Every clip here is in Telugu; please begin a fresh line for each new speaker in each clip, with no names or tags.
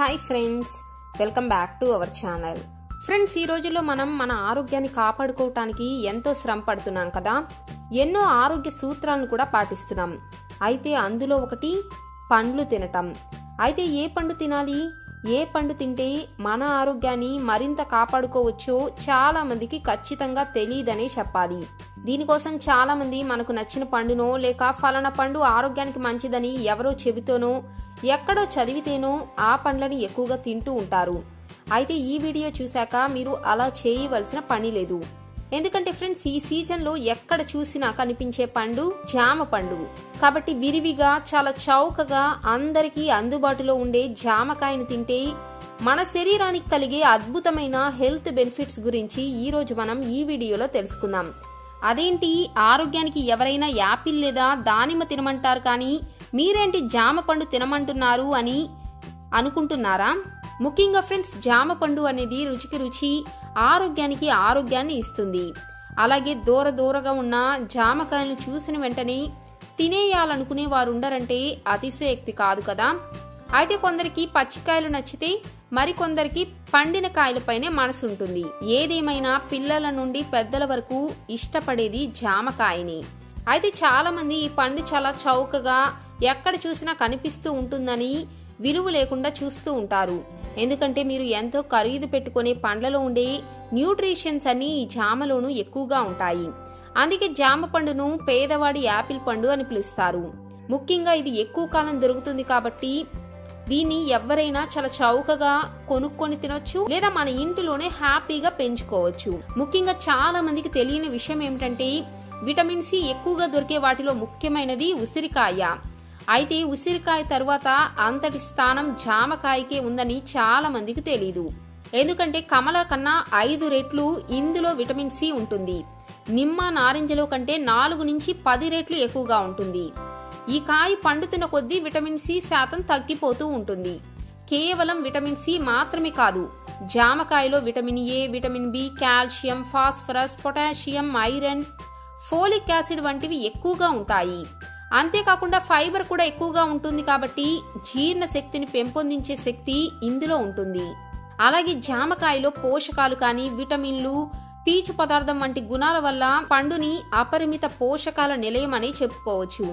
hi friends welcome back to our channel friends ఈ రోజుల్లో మనం మన ఆరోగ్యాన్ని కాపాడుకోవటానికి ఎంతో శ్రమ పడుతున్నాం కదా ఎన్నో ఆరోగ్య సూత్రాలను కూడా పాటిస్తున్నాం అయితే అందులో ఒకటి పండ్లు తినటం అయితే ఏ పండు తినాలి ఏ పండు తింటే మన ఆరోగ్యాన్ని మరింత కాపాడుకోవచ్చో చాలా మందికి ఖచ్చితంగా తెలియదనే చెప్పాలి దీనికోసం చాలా మంది మనకు నచ్చిన పండునో లేక ఫలానా పండు ఆరోగ్యానికి మంచిదని ఎవరో చెబితేనో ఎక్కడో చదివితేనో ఆ పండ్లని ఎక్కువగా తింటూ ఉంటారు అయితే ఈ వీడియో చూశాక మీరు అలా చేయవలసిన పని లేదు ఎందుకంటే ఫ్రెండ్స్ ఈ సీజన్ లో ఎక్కడ చూసినా కనిపించే పండు జామ పండు కాబట్టి విరివిగా చాలా చౌకగా అందరికీ అందుబాటులో ఉండే జామకాయను తింటే మన శరీరానికి కలిగే అద్భుతమైన హెల్త్ బెనిఫిట్స్ గురించి ఈ రోజు మనం ఈ వీడియోలో తెలుసుకుందాం అదేంటి ఆరోగ్యానికి ఎవరైనా యాపిల్ లేదా దానిమ్మ తినమంటారు కానీ మీరేంటి జామ పండు తినమంటున్నారు అని అనుకుంటున్నారా ముఖ్యంగా ఫ్రెండ్స్ జామ పండు అనేది రుచికి రుచి ఆరోగ్యానికి ఆరోగ్యాన్ని ఇస్తుంది అలాగే దూర దూరగా ఉన్న జామకాయలను చూసిన వెంటనే తినేయాలనుకునే వారు ఉండరంటే అతిశయోక్తి కాదు కదా అయితే కొందరికి పచ్చికాయలు నచ్చితే మరికొందరికి పండిన కాయలపైనే మనసు ఉంటుంది ఏదేమైనా పిల్లల నుండి పెద్దల వరకు ఇష్టపడేది జామకాయని అయితే చాలా మంది ఈ పండు చాలా చౌకగా ఎక్కడ చూసినా కనిపిస్తూ ఉంటుందని విలువ లేకుండా చూస్తూ ఉంటారు ఎందుకంటే మీరు ఎంతో ఖరీదు పెట్టుకునే పండ్లలో ఉండే న్యూట్రిషన్స్ అన్ని ఈ జామలోనూ ఎక్కువగా ఉంటాయి అందుకే జామ పండును పేదవాడి యాపిల్ పండు అని పిలుస్తారు ముఖ్యంగా ఇది ఎక్కువ కాలం దొరుకుతుంది కాబట్టి దీన్ని ఎవరైనా చాలా చౌకగా కొనుక్కొని తినొచ్చు లేదా మన ఇంటిలోనే హ్యాపీగా పెంచుకోవచ్చు ముఖ్యంగా చాలా మందికి తెలియని విషయం ఏమిటంటే విటమిన్ సి ఎక్కువగా దొరికే వాటిలో ముఖ్యమైనది ఉసిరికాయ అయితే ఉసిరికాయ తరువాత అంతటి స్థానం జామకాయకే ఉందని చాలా మందికి తెలీదు ఎందుకంటే కమల కన్నా ఐదు రెట్లు ఇందులో విటమిన్ సి ఉంటుంది నిమ్మ నారింజలో కంటే నాలుగు నుంచి పది రెట్లు ఎక్కువగా ఉంటుంది ఈ కాయ పండుతున్న కొద్దీ విటమిన్ సి శాతం తగ్గిపోతూ ఉంటుంది కేవలం విటమిన్ సి మాత్రమే కాదు జామకాయలో vitamin A vitamin B calcium phosphorus potassium iron folic acid వంటివి ఎక్కువగా ఉంటాయి అంతేకాకుండా ఫైబర్ కూడా ఎక్కువగా ఉంటుంది కాబట్టి జీర్ణ శక్తిని పెంపొందించే శక్తి ఇందులో ఉంటుంది అలాగే జామకాయలో పోషకాలు కానీ విటమిన్లు పీచు పదార్థం వంటి గుణాల వల్ల పండుని అపరిమిత పోషకాల నిలయం అని చెప్పుకోవచ్చు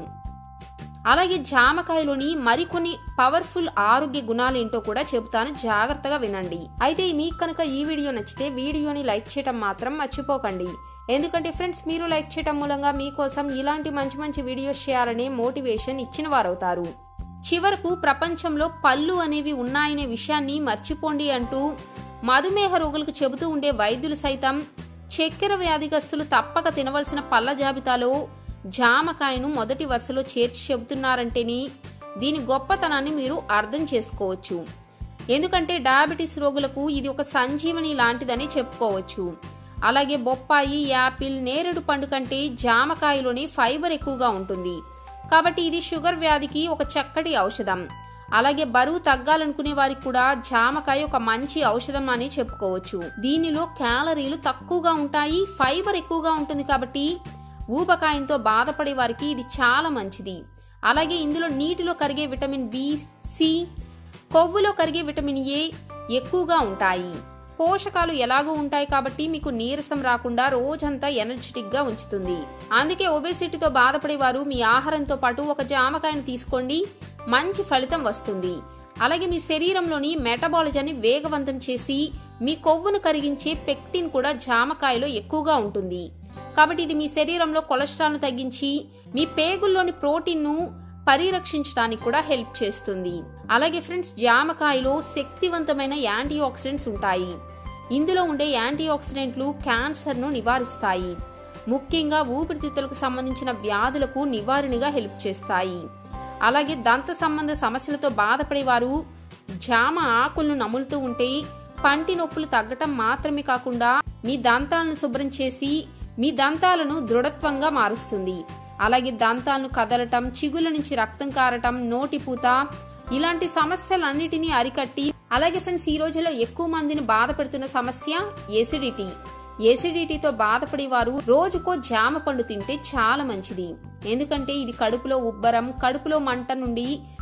అలాగే జామకాయలోని మరికొన్ని పవర్ఫుల్ ఆరోగ్య గుణాలేంటో కూడా చెబుతాను జాగ్రత్తగా వినండి అయితే మీకు కనుక ఈ వీడియో నచ్చితే వీడియోని లైక్ చేయటం మాత్రం మర్చిపోకండి ఎందుకంటే ఫ్రెండ్స్ మీరు లైక్ చేయటం మూలంగా మీకోసం ఇలాంటి మంచి మంచి వీడియోస్ చేయాలనే మోటివేషన్ ఇచ్చిన వారవుతారు చివరకు ప్రపంచంలో పళ్ళు అనేవి ఉన్నాయనే విషయాన్ని మర్చిపోండి అంటూ మధుమేహ రోగులకు చెబుతూ ఉండే వైద్యులు సైతం చక్కెర వ్యాధిగస్తులు తప్పక తినవలసిన పళ్ళ జాబితాలో జామకాయను మొదటి వరుసలో చేర్చి చెబుతున్నారంటేని దీని గొప్పతనాన్ని మీరు అర్థం చేసుకోవచ్చు ఎందుకంటే డయాబెటీస్ రోగులకు ఇది ఒక సంజీవని లాంటిదని చెప్పుకోవచ్చు అలాగే బొప్పాయి యాపిల్ నేరేడు పండు కంటే జామకాయలోని ఫైబర్ ఎక్కువగా ఉంటుంది కాబట్టి ఇది షుగర్ వ్యాధికి ఒక చక్కటి ఔషధం అలాగే బరువు తగ్గాలనుకునే వారికి కూడా జామకాయ ఒక మంచి ఔషధం అని చెప్పుకోవచ్చు దీనిలో క్యాలరీలు తక్కువగా ఉంటాయి ఫైబర్ ఎక్కువగా ఉంటుంది కాబట్టి ఊబకాయంతో బాధపడే వారికి ఇది చాలా మంచిది అలాగే ఇందులో నీటిలో కరిగే విటమిన్ బి సి కొవ్వులో కరిగే విటమిన్ ఏ ఎక్కువగా ఉంటాయి పోషకాలు ఎలాగో ఉంటాయి కాబట్టి మీకు నీరసం రాకుండా రోజంతా ఎనర్జెటిక్ గా ఉంచుతుంది అందుకే ఒబేసిటీతో బాధపడేవారు మీ ఆహారంతో పాటు ఒక జామకాయను తీసుకోండి మంచి ఫలితం వస్తుంది అలాగే మీ శరీరంలోని మెటబాలిజాన్ని వేగవంతం చేసి మీ కొవ్వును కరిగించే పెక్టిన్ కూడా జామకాయలో ఎక్కువగా ఉంటుంది కాబట్టి ఇది మీ శరీరంలో కొలెస్ట్రాల్ను తగ్గించి మీ పేగుల్లోని ప్రోటీన్ను పరిరక్షించడానికి కూడా హెల్ప్ చేస్తుంది అలాగే ఫ్రెండ్స్ జామకాయలో శక్తివంతమైన యాంటీ ఆక్సిడెంట్స్ ఉంటాయి ఇందులో ఉండే యాంటీ ఆక్సిడెంట్లు క్యాన్సర్ను నివారిస్తాయి ముఖ్యంగా ఊపిరితిత్తులకు సంబంధించిన వ్యాధులకు నివారణగా హెల్ప్ చేస్తాయి అలాగే దంత సంబంధ సమస్యలతో బాధపడేవారు జామ ఆకులను నములుతూ ఉంటే పంటి నొప్పులు తగ్గటం మాత్రమే కాకుండా మీ దంతాలను శుభ్రం చేసి మీ దంతాలను దృఢత్వంగా మారుస్తుంది అలాగే దంతాలను కదలటం చిగుల నుంచి రక్తం కారటం నోటి పూత ఇలాంటి సమస్యలన్నిటినీ అరికట్టి అలాగే ఫ్రెండ్స్ ఈ రోజుల్లో ఎక్కువ మందిని బాధపెడుతున్న సమస్య ఎసిడిటీ ఎసిడిటీతో బాధపడేవారు రోజుకో జామ పండు తింటే చాలా మంచిది ఎందుకంటే ఇది కడుపులో ఉబ్బరం కడుపులో మంట నుండి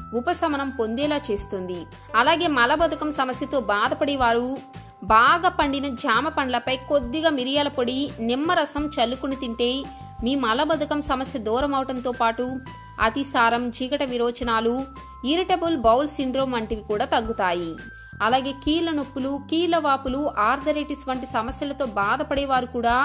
ఉపశమనం పొందేలా చేస్తుంది అలాగే మలబద్ధకం సమస్యతో బాధపడేవారు బాగా పండిన జామ పండ్లపై కొద్దిగా మిరియాల పొడి నిమ్మరసం చల్లుకుని తింటే మీ మలబద్ధకం సమస్య దూరం అవడంతో పాటు అతిసారం చీకట విరోచనాలు ఇరిటబుల్ బౌల్ సిండ్రోమ్ వంటివి కూడా తగ్గుతాయి అలాగే కీళ్ళ నొప్పులు కీళ్ళ వాపులు ఆర్థరైటిస్ వంటి సమస్యలతో బాధపడేవారు కూడా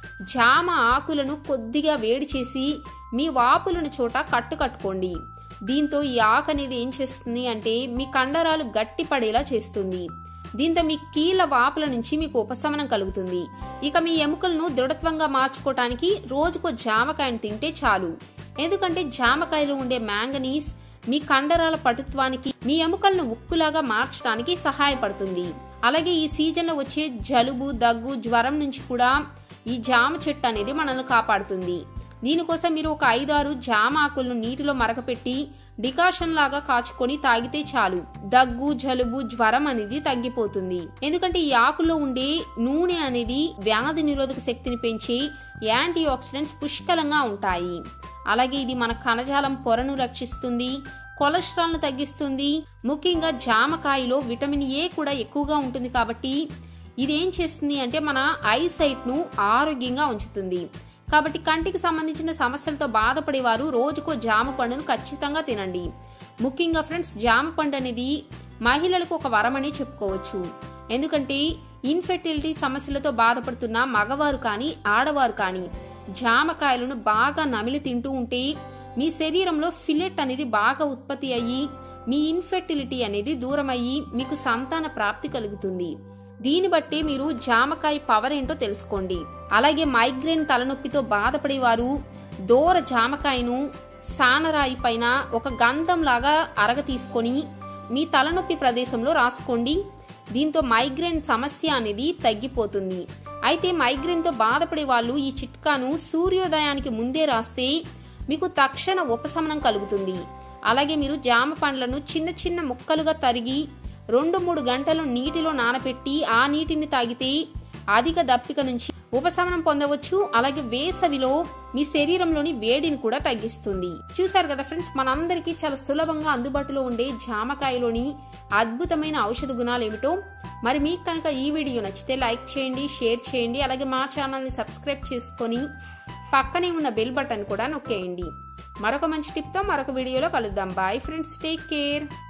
జామ ఆకులను కొద్దిగా వేడి చేసి మీ వాపులను చోట కట్టు కట్టుకోండి దీంతో ఈ ఆకు అనేది ఏం చేస్తుంది అంటే మీ కండరాలు గట్టి పడేలా చేస్తుంది దీంతో మీ కీళ్ళ వాపుల నుంచి మీకు ఉపశమనం కలుగుతుంది ఇక మీ ఎముకలను దృఢత్వంగా మార్చుకోవటానికి రోజుకో జామకాయను తింటే చాలు ఎందుకంటే జామకాయలో ఉండే మ్యాంగనీస్ మీ కండరాల పటుత్వానికి మీ ఎముకలను ఉక్కులాగా మార్చడానికి సహాయపడుతుంది అలాగే ఈ సీజన్లో వచ్చే జలుబు దగ్గు జ్వరం నుంచి కూడా ఈ జామ చెట్టు అనేది మనల్ని కాపాడుతుంది దీనికోసం మీరు ఒక ఐదారు జామ ఆకులను నీటిలో మరకపెట్టి డికాషన్ లాగా కాచుకొని తాగితే చాలు దగ్గు జలుబు జ్వరం అనేది తగ్గిపోతుంది ఎందుకంటే ఈ ఆకుల్లో ఉండే నూనె అనేది వ్యాధి నిరోధక శక్తిని పెంచి యాంటీ ఆక్సిడెంట్స్ పుష్కలంగా ఉంటాయి అలాగే ఇది మన కణజాలం పొరను రక్షిస్తుంది కొలెస్ట్రాల్ ను తగ్గిస్తుంది ముఖ్యంగా జామకాయలో విటమిన్ ఏ కూడా ఎక్కువగా ఉంటుంది కాబట్టి ఇది ఏం చేస్తుంది అంటే మన ఐసైట్ ను ఆరోగ్యంగా ఉంచుతుంది కాబట్టి కంటికి సంబంధించిన సమస్యలతో బాధపడేవారు రోజుకో జామ పండును ఖచ్చితంగా తినండి ముఖ్యంగా ఫ్రెండ్స్ జామ పండు అనేది మహిళలకు ఒక వరమని చెప్పుకోవచ్చు ఎందుకంటే ఇన్ఫెర్టిలిటీ సమస్యలతో బాధపడుతున్న మగవారు కానీ ఆడవారు కానీ జామకాయలను బాగా నమిలి తింటూ ఉంటే మీ శరీరంలో ఫిలెట్ అనేది బాగా ఉత్పత్తి అయ్యి మీ ఇన్ఫెర్టిలిటీ అనేది దూరం అయ్యి మీకు సంతాన ప్రాప్తి కలుగుతుంది దీన్ని బట్టి మీరు జామకాయ పవర్ ఏంటో తెలుసుకోండి అలాగే మైగ్రేన్ తలనొప్పితో బాధపడేవారు దూర జామకాయను సానరాయి పైన ఒక గంధం లాగా అరగ తీసుకొని మీ తలనొప్పి ప్రదేశంలో రాసుకోండి దీంతో మైగ్రేన్ సమస్య అనేది తగ్గిపోతుంది అయితే మైగ్రేన్తో బాధపడే వాళ్ళు ఈ చిట్కాను సూర్యోదయానికి ముందే రాస్తే మీకు తక్షణ ఉపశమనం కలుగుతుంది అలాగే మీరు జామ పండ్లను చిన్న చిన్న ముక్కలుగా తరిగి రెండు మూడు గంటలు నీటిలో నానబెట్టి ఆ నీటిని తాగితే అధిక దప్పిక నుంచి ఉపశమనం పొందవచ్చు అలాగే వేసవిలో మీ శరీరంలోని వేడిని కూడా తగ్గిస్తుంది చూసారు కదా ఫ్రెండ్స్ మనందరికీ చాలా సులభంగా అందుబాటులో ఉండే జామకాయలోని అద్భుతమైన ఔషధ గుణాలు ఏమిటో మరి మీకు కనుక ఈ వీడియో నచ్చితే లైక్ చేయండి షేర్ చేయండి అలాగే మా ఛానల్ని సబ్స్క్రైబ్ చేసుకొని పక్కనే ఉన్న బెల్ బటన్ కూడా నొక్కేయండి మరొక మంచి టిప్తో మరొక వీడియోలో కలుద్దాం బాయ్ ఫ్రెండ్స్ టేక్ కేర్